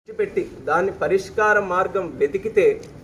పెట్టి దాని పరిష్కార మార్గం వెతికితే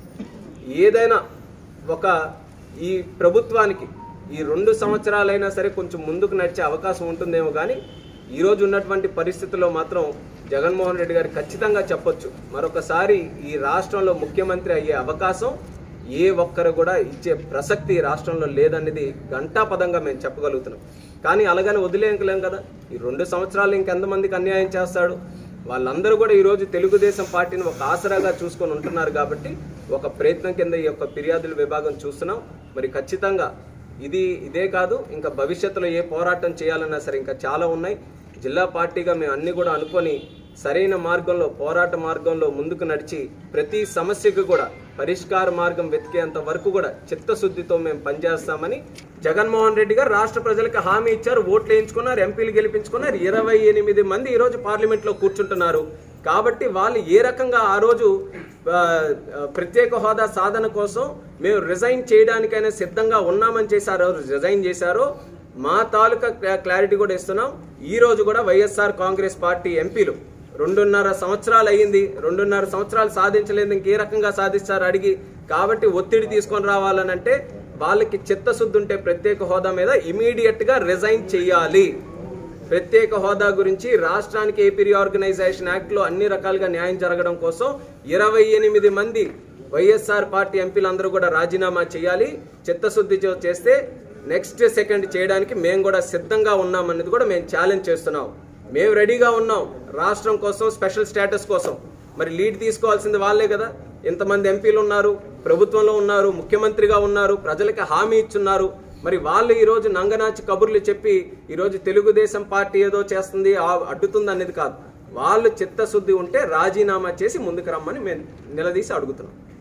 ఏదైనా ఒక ఈ ప్రభుత్వానికి ఈ రెండు సంవత్సరాలైనా సరే కొంచెం ముందుకు నడిచే అవకాశం ఉంటుందేమో కానీ ఈరోజు ఉన్నటువంటి పరిస్థితుల్లో మాత్రం జగన్మోహన్ రెడ్డి గారు ఖచ్చితంగా చెప్పొచ్చు మరొకసారి ఈ రాష్ట్రంలో ముఖ్యమంత్రి అయ్యే అవకాశం ఏ ఒక్కరు కూడా ఇచ్చే ప్రసక్తి ఈ రాష్ట్రంలో లేదనేది ఘంటాపదంగా మేము చెప్పగలుగుతున్నాం కానీ అలాగని వదిలేయలేం కదా ఈ రెండు సంవత్సరాలు ఇంకెంతమందికి అన్యాయం చేస్తాడు వాళ్ళందరూ కూడా ఈరోజు తెలుగుదేశం పార్టీని ఒక ఆసరాగా చూసుకొని ఉంటున్నారు కాబట్టి ఒక ప్రయత్నం కింద ఈ యొక్క ఫిర్యాదుల విభాగం చూస్తున్నాం మరి ఖచ్చితంగా ఇది ఇదే కాదు ఇంకా భవిష్యత్తులో ఏ పోరాటం చేయాలన్నా సరే ఇంకా చాలా ఉన్నాయి జిల్లా పార్టీగా మేము అన్ని కూడా అనుకొని సరైన మార్గంలో పోరాట మార్గంలో ముందుకు నడిచి ప్రతి సమస్యకు కూడా పరిష్కార మార్గం వెతికేంత వరకు కూడా చిత్తశుద్ధితో మేము పనిచేస్తామని జగన్మోహన్ రెడ్డి గారు రాష్ట్ర ప్రజలకు హామీ ఇచ్చారు ఓట్లు వేయించుకున్నారు ఎంపీలు గెలిపించుకున్నారు ఇరవై ఎనిమిది మంది ఈరోజు పార్లమెంట్లో కూర్చుంటున్నారు కాబట్టి వాళ్ళు ఏ రకంగా ఆ రోజు ఆ, ఆ, ప్రత్యేక హోదా సాధన కోసం మేము రిజైన్ చేయడానికైనా సిద్ధంగా ఉన్నామని చేసి ఆ రోజు రిజైన్ చేశారో మా తాలూకా క్లా- క్లారిటీ కూడా ఇస్తున్నాం ఈ రోజు కూడా వైఎస్ఆర్ కాంగ్రెస్ పార్టీ ఎంపీలు రెండున్నర సంవత్సరాలు అయ్యింది రెండున్నర సంవత్సరాలు సాధించలేదు ఇంకే రకంగా సాధిస్తారు అడిగి కాబట్టి ఒత్తిడి తీసుకొని రావాలని అంటే వాళ్ళకి చిత్తశుద్ధి ఉంటే ప్రత్యేక హోదా మీద ఇమీడియట్ గా రిజైన్ చేయాలి ప్రత్యేక హోదా గురించి రాష్ట్రానికి ఏపీ రీఆర్గనైజేషన్ యాక్ట్ లో అన్ని రకాలుగా న్యాయం జరగడం కోసం ఇరవై ఎనిమిది మంది వైఎస్ఆర్ పార్టీ ఎంపీలందరూ కూడా రాజీనామా చేయాలి చిత్తశుద్ధి చే- చేస్తే నెక్స్ట్ సెకండ్ చేయడానికి మేము కూడా సిద్ధంగా ఉన్నామన్నది కూడా మేము ఛాలెంజ్ చేస్తున్నాం మేము రెడీగా ఉన్నాం రాష్ట్రం కోసం స్పెషల్ స్టేటస్ కోసం మరి లీడ్ తీసుకోవాల్సింది వాళ్ళే కదా ఇంతమంది ఎంపీలు ఉన్నారు ప్రభుత్వంలో ఉన్నారు ముఖ్యమంత్రిగా ఉన్నారు ప్రజలకు హామీ ఇచ్చున్నారు మరి వాళ్ళు ఈ రోజు నంగనాచి కబుర్లు చెప్పి ఈ రోజు తెలుగుదేశం పార్టీ ఏదో చేస్తుంది ఆ- అడ్డుతుంది అనేది కాదు వాళ్ళు చిత్తశుద్ధి ఉంటే రాజీనామా చేసి ముందుకు రమ్మని మేము నిలదీసి అడుగుతున్నాం